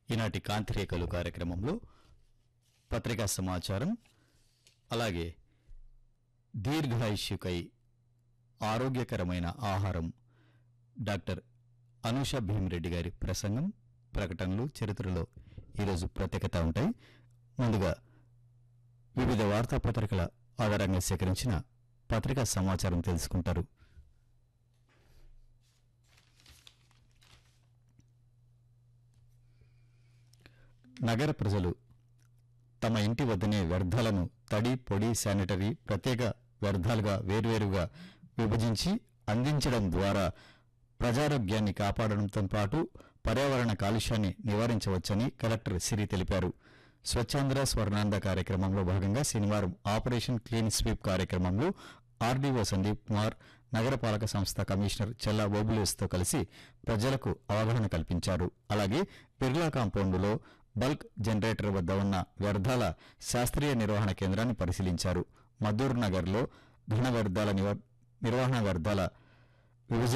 ఈనాటి కాంతిరేఖలు కార్యక్రమంలో పత్రికా సమాచారం అలాగే దీర్ఘాయుష్యుకై ఆరోగ్యకరమైన ఆహారం డాక్టర్ అనూష భీమిరెడ్డి గారి ప్రసంగం ప్రకటనలు చరిత్రలో ఈరోజు ప్రత్యేకత ఉంటాయి ముందుగా వివిధ వార్తాపత్రికల ఆధారంగా సేకరించిన పత్రికా సమాచారం తెలుసుకుంటారు నగర ప్రజలు తమ ఇంటి వద్దనే వ్యర్థాలను తడి పొడి శానిటరీ ప్రత్యేక వ్యర్థాలుగా వేర్వేరుగా విభజించి అందించడం ద్వారా ప్రజారోగ్యాన్ని కాపాడడంతో పాటు పర్యావరణ కాలుష్యాన్ని నివారించవచ్చని కలెక్టర్ సిరి తెలిపారు స్వచ్ఛాంధ్ర స్వర్ణాంధ్ర కార్యక్రమంలో భాగంగా శనివారం ఆపరేషన్ క్లీన్ స్వీప్ కార్యక్రమంలో ఆర్డీఓ సందీప్ కుమార్ నగరపాలక సంస్థ కమిషనర్ చెల్లా బోబులేస్తో కలిసి ప్రజలకు అవగాహన కల్పించారు అలాగే బిర్లా కాంపౌండులో బల్క్ జనరేటర్ వద్ద ఉన్న వ్యర్థాల శాస్త్రీయ నిర్వహణ కేంద్రాన్ని పరిశీలించారు మద్దూర్ నగర్లో ఘన వ్యర్థాల నివ- నిర్వహణ వ్యర్థాల విభజన